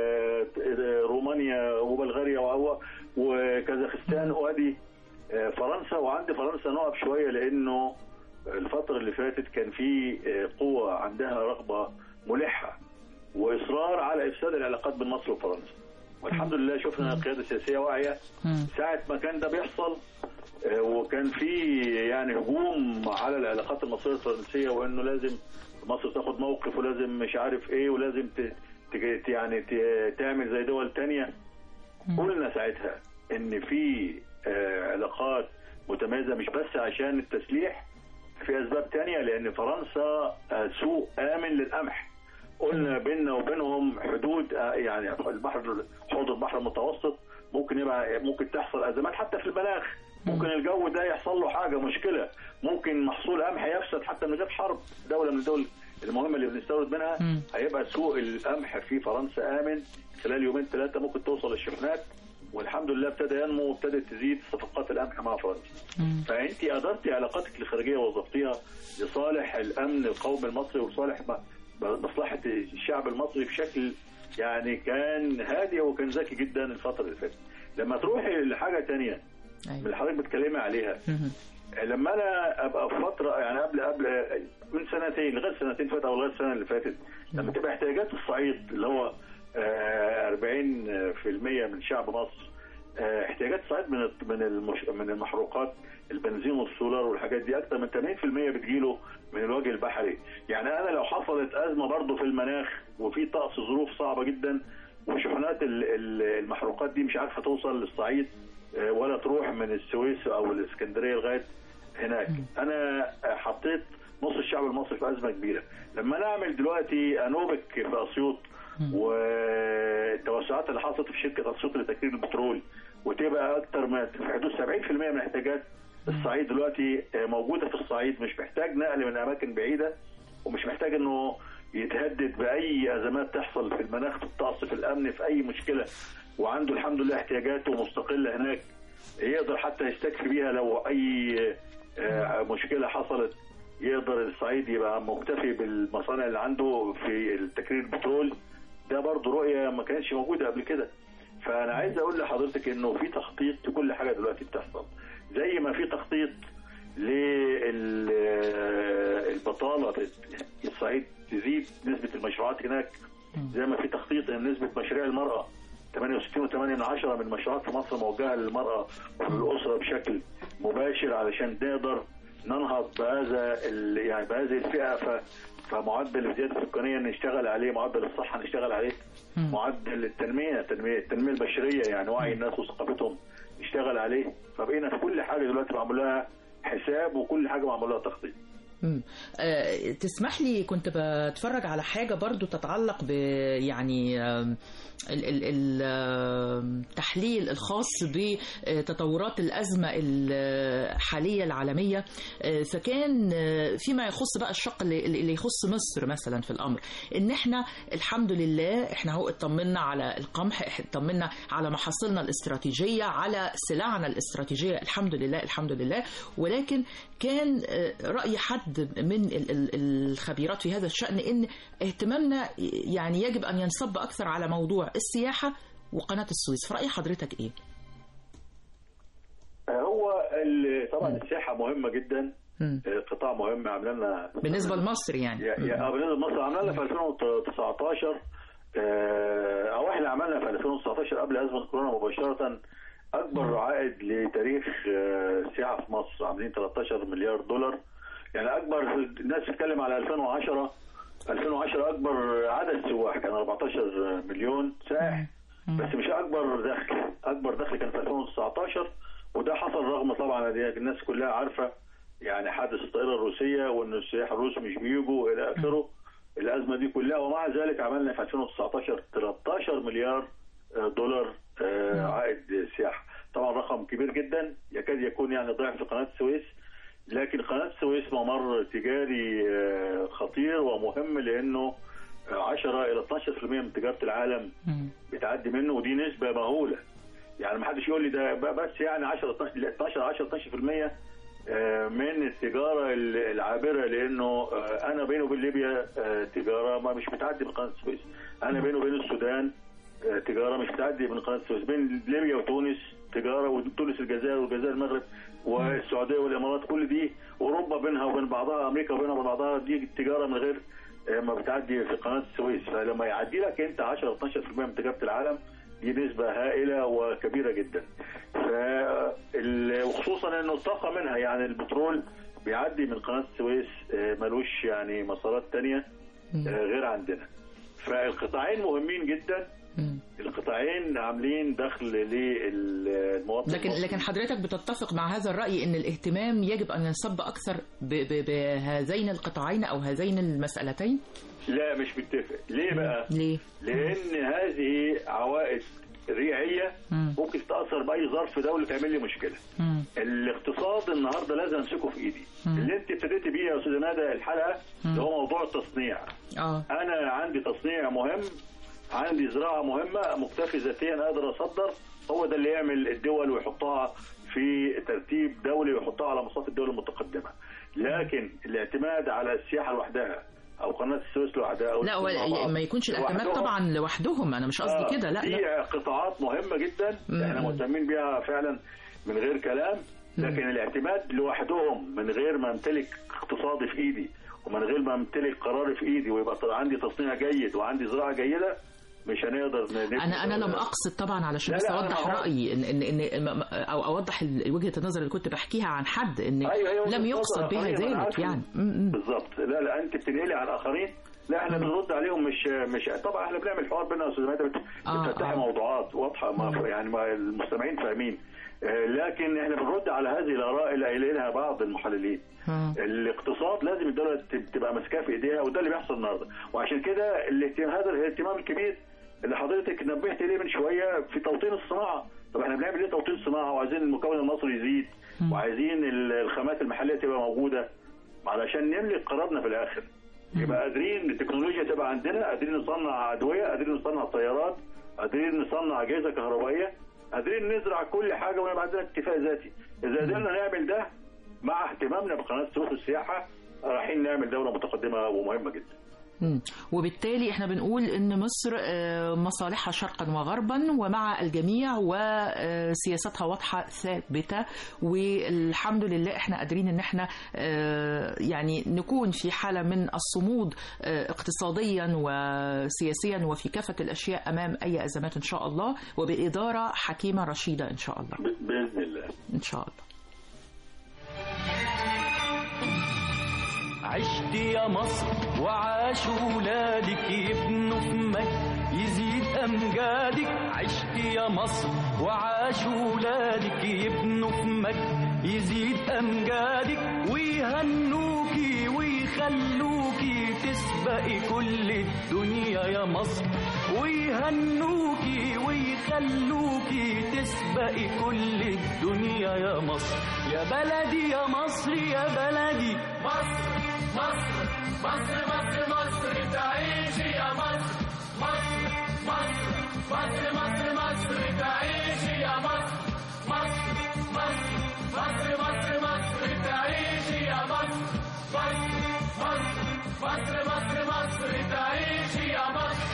ورومانيا وبلغاريا وهو وكازاخستان وادي آه، فرنسا وعند فرنسا نقف شويه لانه الفتره اللي فاتت كان في آه، قوه عندها رغبه ملحه واصرار على افساد العلاقات بين مصر وفرنسا والحمد لله شفنا قياده سياسيه واعيه ساعه ما كان ده بيحصل آه، وكان في يعني هجوم على العلاقات المصريه الفرنسيه وانه لازم مصر تاخد موقف ولازم مش عارف ايه ولازم ت... ت... يعني ت... تعمل زي دول تانية قلنا ساعتها ان في آه، علاقات متميزه مش بس عشان التسليح في اسباب تانية لان فرنسا آه، سوق امن للقمح قلنا بيننا وبينهم حدود آه، يعني البحر حوض البحر المتوسط ممكن يبقى ممكن تحصل ازمات حتى في المناخ ممكن الجو ده يحصل له حاجه مشكله ممكن محصول قمح يفسد حتى من غير حرب دوله من الدول المهمه اللي بنستورد منها مم. هيبقى سوق القمح في فرنسا امن خلال يومين ثلاثه ممكن توصل الشحنات والحمد لله ابتدى ينمو وابتدت تزيد صفقات القمح مع فرنسا فانت ادرتي علاقاتك الخارجيه ووظفتيها لصالح الامن القومي المصري وصالح م- مصلحه الشعب المصري بشكل يعني كان هادي وكان ذكي جدا الفتره اللي فاتت لما تروحي لحاجه تانية من أيوة. اللي حضرتك بتكلمي عليها مهم. لما انا ابقى في فتره يعني قبل قبل من سنتين لغايه سنتين فاتت او لغايه السنه اللي فاتت لما تبقى احتياجات الصعيد اللي هو آه، 40% من شعب مصر آه، احتياجات الصعيد من من المش... من المحروقات البنزين والسولار والحاجات دي اكثر من 80% بتجيله من الوجه البحري يعني انا لو حصلت ازمه برضه في المناخ وفي طقس ظروف صعبه جدا وشحنات ال- ال- المحروقات دي مش عارفه توصل للصعيد آه، ولا تروح من السويس او الاسكندريه لغايه هناك انا حطيت نص الشعب المصري في ازمه كبيره لما نعمل دلوقتي انوبك في اسيوط والتوسعات اللي حصلت في شركه اسيوط لتكرير البترول وتبقى اكتر من في حدود 70% من احتياجات الصعيد دلوقتي آه، موجوده في الصعيد مش محتاج نقل من اماكن بعيده ومش محتاج انه يتهدد باي ازمات تحصل في المناخ في الطقس في الامن في اي مشكله وعنده الحمد لله احتياجاته مستقله هناك يقدر حتى يستكفي بيها لو اي آه، مشكله حصلت يقدر الصعيد يبقى مكتفي بالمصانع اللي عنده في تكرير البترول ده برضه رؤيه ما كانتش موجوده قبل كده فانا عايز اقول لحضرتك انه في تخطيط لكل حاجه دلوقتي بتحصل زي ما في تخطيط للبطاله الصعيد تزيد نسبه المشروعات هناك زي ما في تخطيط ان نسبه مشاريع المراه 68 و8 من عشرة من المشروعات في مصر موجهه للمراه وللاسره بشكل مباشر علشان نقدر ننهض بهذا ال- يعني بهذه الفئه ف فمعدل الزياده السكانيه نشتغل عليه معدل الصحه نشتغل عليه معدل التنميه التنميه التنميه البشريه يعني وعي الناس وثقافتهم نشتغل عليه فبقينا في كل حاجه دلوقتي معمول لها حساب وكل حاجه معمول لها تخطيط مم. آه، تسمح لي كنت بتفرج على حاجة برضو تتعلق ب يعني آم، ال- ال- ال- آم، التحليل الخاص بتطورات الأزمة الحالية العالمية آه، فكان آه، فيما يخص بقى الشق اللي اللي يخص مصر مثلا في الأمر إن إحنا الحمد لله إحنا هو اطمنا على القمح إح- اطمنا على محاصيلنا الاستراتيجية على سلعنا الاستراتيجية الحمد لله الحمد لله ولكن كان آه، رأي حد من ال- ال- الخبيرات في هذا الشأن إن اهتمامنا يعني يجب أن ينصب أكثر على موضوع السياحة وقناة السويس فرأي حضرتك إيه؟ هو ال- طبعا السياحه مهمه جدا مم. آه، قطاع مهم عامله لنا بالنسبة لمصر يعني يا يا- آه، بالنسبه لمصر عملنا لنا في 2019 آه، او احنا عملنا في 2019 قبل ازمه كورونا مباشره اكبر عائد لتاريخ آه، السياحه في مصر عاملين 13 مليار دولار يعني اكبر الناس بتتكلم على 2010 2010 اكبر عدد سواح كان 14 مليون سائح بس مش اكبر دخل اكبر دخل كان في 2019 وده حصل رغم طبعا دي الناس كلها عارفه يعني حادث الطائره الروسيه وان السياح الروس مش بيجوا الى اخره الازمه دي كلها ومع ذلك عملنا في 2019 13 مليار آه، دولار آه، عائد سياحه طبعا رقم كبير جدا يكاد يكون يعني ضعف قناه السويس لكن قناه السويس ممر تجاري آه، خطير ومهم لانه آه، 10 الى 12% من تجاره العالم مم. بتعدي منه ودي نسبة مهولة يعني ما حدش يقول لي ده ب- بس يعني 10 12 10 12% آه، من التجاره ال- العابره لانه آه، انا بيني وبين ليبيا آه، تجاره ما مش بتعدي من قناه السويس انا بيني وبين السودان آه، تجاره مش بتعدي من قناه السويس بين ليبيا وتونس تجاره وتونس الجزائر والجزائر المغرب والسعوديه والامارات كل دي اوروبا بينها وبين بعضها امريكا وبينها وبين بعضها دي التجاره من غير آه، ما بتعدي في قناه السويس فلما يعدي لك انت 10 12% من تجاره العالم دي نسبة هائلة وكبيرة جدا فال- وخصوصا انه الطاقة منها يعني البترول بيعدي من قناة السويس آه، ملوش يعني مسارات تانية آه، غير عندنا فالقطاعين مهمين جدا مم. القطاعين عاملين دخل للمواطن لكن المصري. لكن حضرتك بتتفق مع هذا الرأي ان الاهتمام يجب ان ينصب اكثر ب- ب- بهذين القطاعين او هذين المسألتين لا مش متفق ليه بقى ليه؟ لان هذه عوائد ريعية مم. ممكن تتأثر بأي ظرف دولي تعمل لي مشكلة مم. الاقتصاد النهارده لازم امسكه في ايدي مم. اللي انت ابتديتي بيه يا استاذ ندى الحلقه اللي هو موضوع التصنيع اه انا عندي تصنيع مهم عندي زراعه مهمه مكتفي ذاتيا اقدر اصدر هو ده اللي يعمل الدول ويحطها في ترتيب دولي ويحطها على مصاف الدول المتقدمه لكن الاعتماد على السياحه لوحدها او قناه السويس لوحدها أو لا هو الاثنين مع بعض ما يكونش الاعتماد لوحدهم طبعا لوحدهم انا مش قصدي آه، كده لا دي لا قطاعات مهمة جدا مم. احنا مهتمين بيها فعلا من غير كلام لكن الاعتماد لوحدهم من غير ما امتلك اقتصادي في ايدي ومن غير ما امتلك قراري في ايدي ويبقى طبعا عندي تصنيع جيد وعندي زراعه جيده مش هنقدر نبني انا انا لم اقصد طبعا علشان لا، بس لا، اوضح أنا أهو. رايي ان ان ان م- م- او اوضح ال- وجهه النظر اللي كنت بحكيها عن حد ان أيوة، أيوة، لم وجهة يقصد نظر بها آخرين، أنا ذلك عارف. يعني م- م. بالظبط لا لا انت بتنقلي على الاخرين لا احنا بنرد عليهم مش مش طبعا احنا بنعمل حوار بيننا يا استاذ مهدي بت- آه، بتفتحي آه. موضوعات واضحه ما يعني ما المستمعين فاهمين آه، لكن احنا بنرد على هذه الاراء اللي قايلينها بعض المحللين مم. الاقتصاد لازم الدوله تب- تبقى ماسكاه في ايديها وده اللي بيحصل النهارده وعشان كده الاهتمام هذا الاهتمام الكبير اللي حضرتك نبهت ليه من شويه في توطين الصناعه طب احنا بنعمل ليه توطين صناعه وعايزين المكون المصري يزيد وعايزين ال- الخامات المحليه تبقى موجوده علشان نملك قرارنا في الاخر يبقى قادرين التكنولوجيا تبقى عندنا قادرين نصنع ادويه قادرين نصنع طيارات قادرين نصنع اجهزه كهربائيه قادرين نزرع كل حاجه ويبقى عندنا اكتفاء ذاتي اذا قدرنا نعمل ده مع اهتمامنا بقناه السويس والسياحه رايحين نعمل دوله متقدمه ومهمه جدا مم. وبالتالي احنا بنقول ان مصر آه، مصالحها شرقا وغربا ومع الجميع وسياستها واضحه ثابته والحمد لله احنا قادرين ان احنا آه، يعني نكون في حاله من الصمود آه، اقتصاديا وسياسيا وفي كافه الاشياء امام اي ازمات ان شاء الله وباداره حكيمه رشيده ان شاء الله ب- باذن الله ان شاء الله عشت يا مصر وعاش ولادك يبنوا في مجد يزيد أمجادك عشت يا مصر وعاش ولادك يبنوا في مجد يزيد أمجادك ويهنوكي ويخلوكي تسبقي كل الدنيا يا مصر ويهنوكي ويخلوكي تسبقي كل الدنيا يا مصر يا بلدي يا مصر يا بلدي مصر مصر مصر مصر مصر تعيشي يا مصر مصر مصر مصر مصر مصر تعيشي يا مصر مصر مصر مصر مصر مصر تعيشي يا مصر مصر مصر مصر مصر مصر تعيشي يا مصر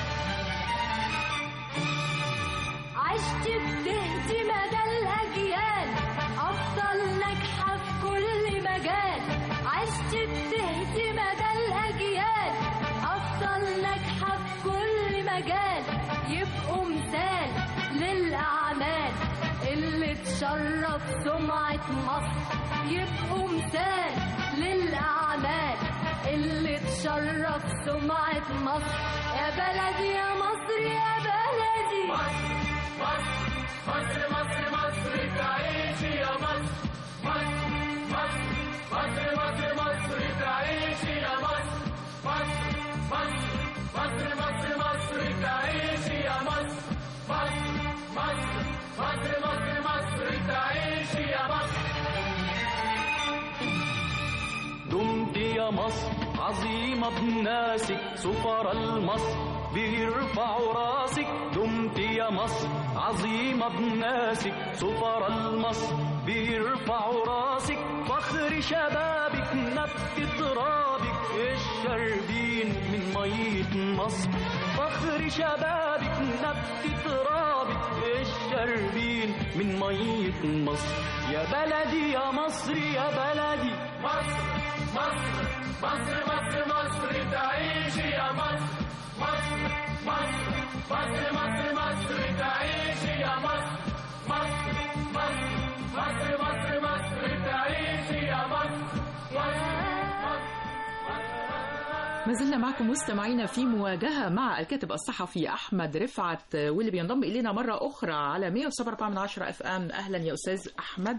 عشت بتهدي مدى الأجيال أفضل ناجحة في كل مجال عشت بتهدي مدى الأجيال أفضل ناجحة في كل مجال يبقوا مثال للأعمال اللي تشرف سمعة مصر يبقوا مثال للأعمال اللي تشرف سمعة مصر يا بلدي يا مصر يا بلدي مصر مصر مصر مصر تعيشي يا مصر مصر مصر مصر مصر مصر تعيشي يا مصر مصر مصر مصر مصر مصر تعيشي يا مصر مصر مصر مصر مصر مصر تعيشي يا مصر دمت يا مصر عظيمة بناسك سفر المصر بيرفعوا راسك دمت يا مصر عظيمة بناسك سفر المصر بيرفعوا راسك فخر شبابك نبت ترابك الشربين من مية مصر فخر شبابك نبت ترابك الشربين من مية مصر يا بلدي يا مصر يا بلدي مصر مصر مصر مصر مصر تعيش يا مصر مصر مصر مصر مصر مصر تعيش يا مصر مصر مصر مصر مصر مصر تعيش يا مصر ما زلنا معكم مستمعينا في مواجهة مع الكاتب الصحفي أحمد رفعت واللي بينضم إلينا مرة أخرى على 107.4 من عشرة اف ام أهلا يا أستاذ أحمد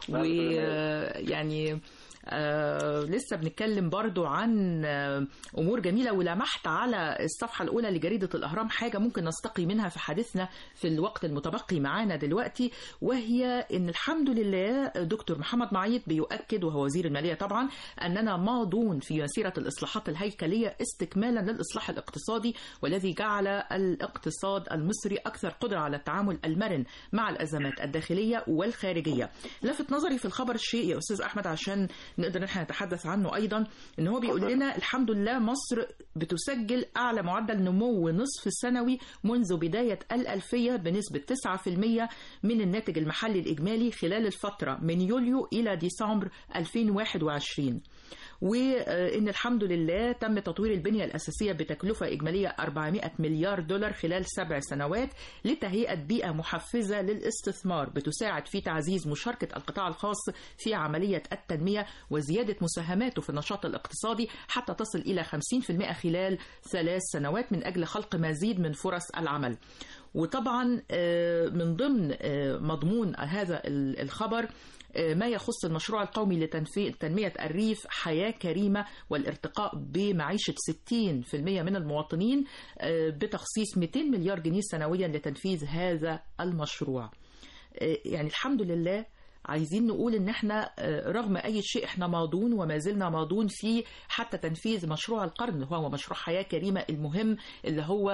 ويعني آه لسه بنتكلم برضو عن آه امور جميله ولمحت على الصفحه الاولى لجريده الاهرام حاجه ممكن نستقي منها في حديثنا في الوقت المتبقي معانا دلوقتي وهي ان الحمد لله دكتور محمد معيط بيؤكد وهو وزير الماليه طبعا اننا ماضون في مسيره الاصلاحات الهيكليه استكمالا للاصلاح الاقتصادي والذي جعل الاقتصاد المصري اكثر قدره على التعامل المرن مع الازمات الداخليه والخارجيه لفت نظري في الخبر الشيء يا استاذ احمد عشان نقدر نحن نتحدث عنه ايضا ان هو بيقول لنا الحمد لله مصر بتسجل اعلى معدل نمو نصف سنوي منذ بدايه الالفيه بنسبه 9% من الناتج المحلي الاجمالي خلال الفتره من يوليو الى ديسمبر 2021 وان الحمد لله تم تطوير البنيه الاساسيه بتكلفه اجماليه 400 مليار دولار خلال سبع سنوات لتهيئه بيئه محفزه للاستثمار بتساعد في تعزيز مشاركه القطاع الخاص في عمليه التنميه وزياده مساهماته في النشاط الاقتصادي حتى تصل الى 50% خلال ثلاث سنوات من اجل خلق مزيد من فرص العمل. وطبعا من ضمن مضمون هذا الخبر ما يخص المشروع القومي لتنمية الريف حياة كريمة والارتقاء بمعيشة 60% من المواطنين بتخصيص 200 مليار جنيه سنويا لتنفيذ هذا المشروع يعني الحمد لله عايزين نقول ان احنا رغم اي شيء احنا ماضون وما زلنا ماضون في حتى تنفيذ مشروع القرن اللي هو مشروع حياه كريمه المهم اللي هو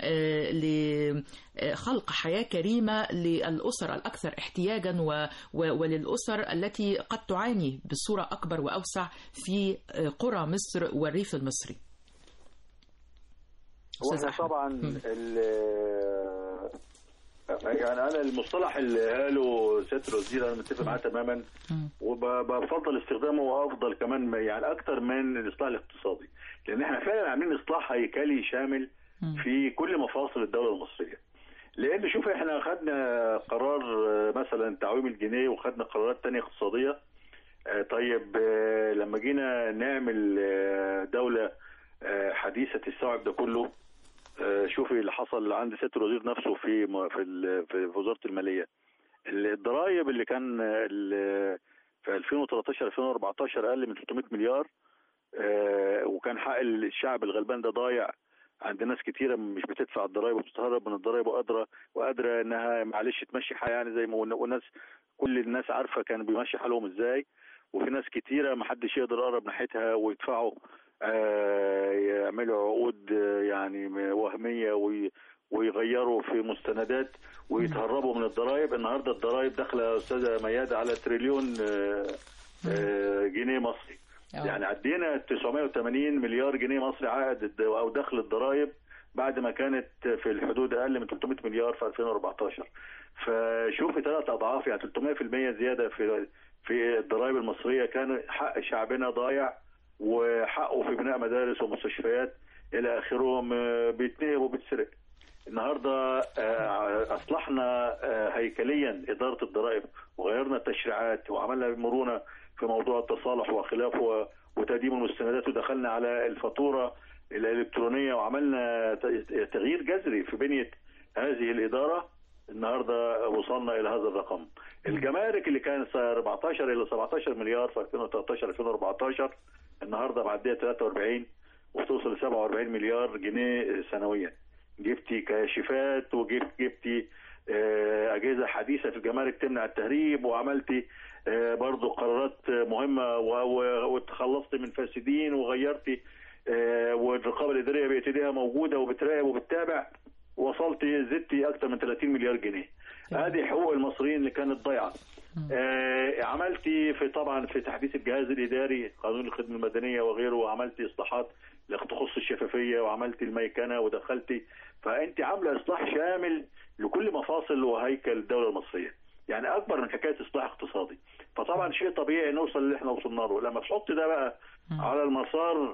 لخلق حياه كريمه للاسر الاكثر احتياجا وللاسر التي قد تعاني بصوره اكبر واوسع في قرى مصر والريف المصري. واحنا طبعا يعني انا المصطلح اللي قاله سياده الوزير انا متفق معاه تماما وبفضل استخدامه وافضل كمان يعني اكتر من الاصلاح الاقتصادي لان احنا فعلا عاملين اصلاح هيكلي شامل في كل مفاصل الدوله المصريه لان شوف احنا خدنا قرار مثلا تعويم الجنيه وخدنا قرارات تانية اقتصاديه طيب لما جينا نعمل دوله حديثه تستوعب ده كله شوفي اللي حصل عند سياده الوزير نفسه في في في وزاره الماليه الضرائب اللي كان في 2013 2014 اقل من 300 مليار وكان حق الشعب الغلبان ده ضايع عند ناس كتيره مش بتدفع الضرائب وبتتهرب من الضرائب وقادره وقادره انها معلش تمشي حياه يعني زي ما والناس كل الناس عارفه كانوا بيمشي حالهم ازاي وفي ناس كتيره ما حدش يقدر يقرب ناحيتها ويدفعوا آه يعملوا عقود يعني وهميه ويغيروا في مستندات ويتهربوا من الضرائب النهارده الضرائب داخله يا استاذه ميادة على تريليون آه آه جنيه مصري يعني عدينا 980 مليار جنيه مصري عائد او دخل الضرائب بعد ما كانت في الحدود اقل من 300 مليار في 2014 فشوفي ثلاث اضعاف يعني 300% زياده في في الضرائب المصريه كان حق شعبنا ضايع وحقه في بناء مدارس ومستشفيات الى اخره بيتنهب وبيتسرق. النهارده اصلحنا هيكليا اداره الضرائب وغيرنا التشريعات وعملنا مرونه في موضوع التصالح وخلافه وتقديم المستندات ودخلنا على الفاتوره الالكترونيه وعملنا تغيير جذري في بنيه هذه الاداره النهارده وصلنا الى هذا الرقم. الجمارك اللي كان 14 الى 17 مليار في 2013 2014 النهارده معديه 43 وتوصل ل 47 مليار جنيه سنويا. جبتي كاشفات وجبت جبتي اجهزه حديثه في الجمارك تمنع التهريب وعملتي برضو قرارات مهمه وتخلصتي من فاسدين وغيرتي آه، والرقابه الاداريه بقت ايديها موجوده وبتراقب وبتتابع وصلت زدتي اكثر من 30 مليار جنيه هذه حقوق المصريين اللي كانت ضايعه آه، عملتي في طبعا في تحديث الجهاز الاداري قانون الخدمه المدنيه وغيره وعملتي اصلاحات اللي تخص الشفافيه وعملتي الميكنه ودخلتي فانت عامله اصلاح شامل لكل مفاصل وهيكل الدوله المصريه يعني اكبر من حكايه اصلاح اقتصادي فطبعا شيء طبيعي نوصل اللي احنا وصلنا له لما تحط ده بقى على المسار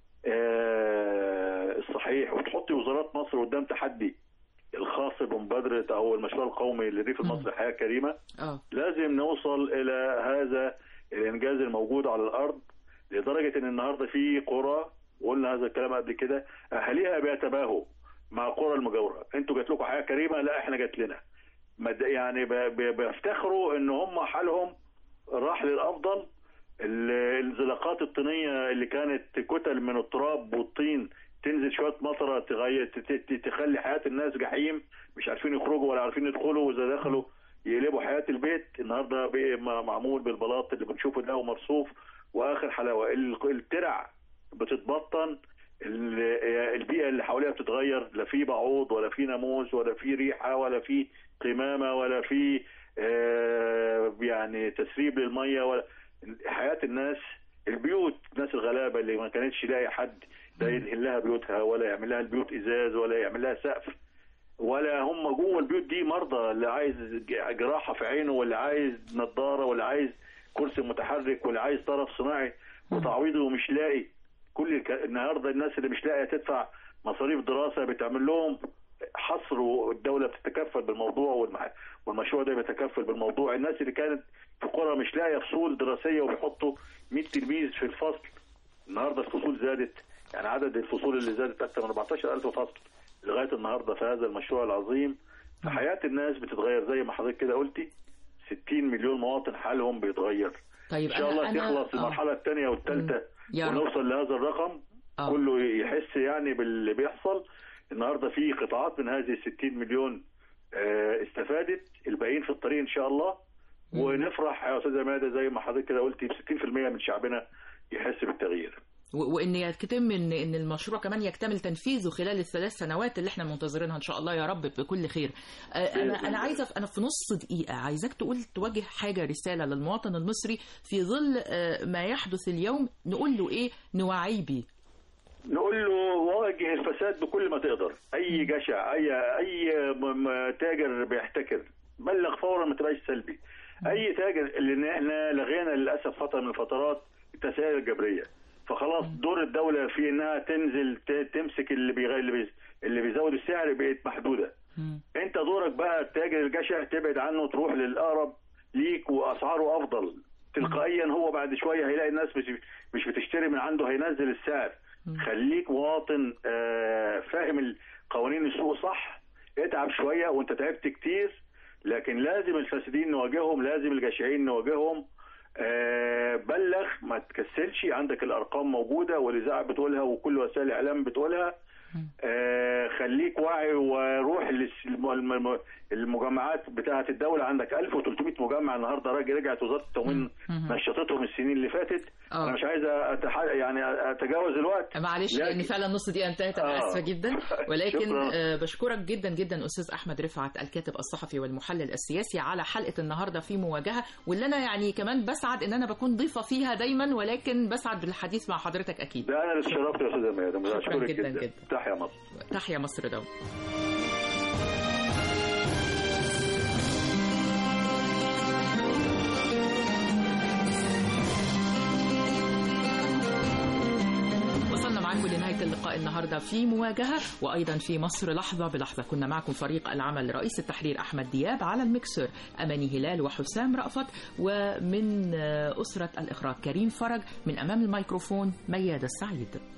آه، الصحيح وتحطي وزارات مصر قدام تحدي الخاص بمبادره او المشروع القومي للريف المصري حياه كريمه اه لازم نوصل الى هذا الانجاز الموجود على الارض لدرجه ان النهارده في قرى وقلنا هذا الكلام قبل كده اهاليها بيتباهوا مع القرى المجاوره انتوا جات لكم حياه كريمه لا احنا جات لنا مد- يعني ب- ب- بيفتخروا ان هم حالهم راح للافضل ال- الانزلاقات الطينيه اللي كانت كتل من التراب والطين تنزل شويه مطره تغير ت- ت- تخلي حياه الناس جحيم مش عارفين يخرجوا ولا عارفين يدخلوا واذا دخلوا يقلبوا حياه البيت النهارده بقى م- معمول بالبلاط اللي بنشوفه ده ومرصوف واخر حلاوه ال- الترع بتتبطن ال- البيئه اللي حواليها بتتغير لا في بعوض ولا في ناموس ولا في ريحه ولا في قمامه ولا في آه، يعني تسريب للميه ولا حياه الناس البيوت الناس الغلابه اللي ما كانتش لاقي حد لا يدهن لها بيوتها ولا يعمل لها البيوت ازاز ولا يعمل لها سقف ولا هم جوه البيوت دي مرضى اللي عايز جراحه في عينه واللي عايز نظاره واللي عايز كرسي متحرك واللي عايز طرف صناعي وتعويضه ومش لاقي كل الك... النهارده الناس اللي مش لاقيه تدفع مصاريف دراسه بتعمل لهم حصر والدوله بتتكفل بالموضوع والمح... والمشروع ده بيتكفل بالموضوع الناس اللي كانت في قرى مش لاقيه فصول دراسيه وبيحطوا 100 تلميذ في الفصل النهارده الفصول زادت يعني عدد الفصول اللي زادت اكثر من 14000 فصل لغايه النهارده في هذا المشروع العظيم فحياه الناس بتتغير زي ما حضرتك كده قلتي 60 مليون مواطن حالهم بيتغير طيب ان شاء الله أنا- تخلص آه. المرحله الثانيه والثالثه يا رب. ونوصل لهذا الرقم آه. كله يحس يعني باللي بيحصل النهارده في قطاعات من هذه ال 60 مليون آه، استفادت الباقيين في الطريق ان شاء الله ونفرح يا استاذه ماده زي ما حضرتك كده قلتي ب 60% من شعبنا يحس بالتغيير و- وان يتم ان ان المشروع كمان يكتمل تنفيذه خلال الثلاث سنوات اللي احنا منتظرينها ان شاء الله يا رب بكل خير آه، انا بإذن انا الله. عايزه انا في نص دقيقه عايزاك تقول توجه حاجه رساله للمواطن المصري في ظل آه، ما يحدث اليوم نقول له ايه نوعيه بيه نقول له واجه الفساد بكل ما تقدر اي جشع اي اي م- م- تاجر بيحتكر بلغ فورا ما تبقاش سلبي اي تاجر اللي احنا لغينا للاسف فتره من الفترات التسعير الجبريه فخلاص دور الدوله في انها تنزل ت- تمسك اللي بيغير اللي, بي اللي بيزود السعر بقت محدوده انت دورك بقى التاجر الجشع تبعد عنه تروح للاقرب ليك واسعاره افضل تلقائيا هو بعد شويه هيلاقي الناس مش مش بتشتري من عنده هينزل السعر خليك مواطن آه، فاهم قوانين السوق صح اتعب شويه وانت تعبت كتير لكن لازم الفاسدين نواجههم لازم الجشعين نواجههم آه، بلغ ما تكسلش عندك الارقام موجوده والاذاعه بتقولها وكل وسائل الاعلام بتقولها آه، خليك واعي وروح للس- الم- الم- المجمعات بتاعه الدوله عندك 1300 مجمع النهارده راجع رجعت وزاره التموين نشطتهم السنين اللي فاتت آه. انا مش عايز أتح... يعني اتجاوز الوقت معلش لكن- لان فعلا نص دقيقه انتهت انا آه. اسفه جدا ولكن شكراً. آه، بشكرك جدا جدا استاذ احمد رفعت الكاتب الصحفي والمحلل السياسي على حلقه النهارده في مواجهه واللي انا يعني كمان بسعد ان انا بكون ضيفه فيها دايما ولكن بسعد بالحديث مع حضرتك اكيد ده انا اللي اتشرفت يا استاذه ميادة شكراً اشكرك جداً جدا, جداً. تحيا مصر تحيا مصر دوم وصلنا معاكم لنهاية اللقاء النهاردة في مواجهة وأيضا في مصر لحظة بلحظة كنا معكم فريق العمل رئيس التحرير أحمد دياب على المكسر أماني هلال وحسام رأفت ومن آه، أسرة الإخراج كريم فرج من أمام الميكروفون ميادة السعيد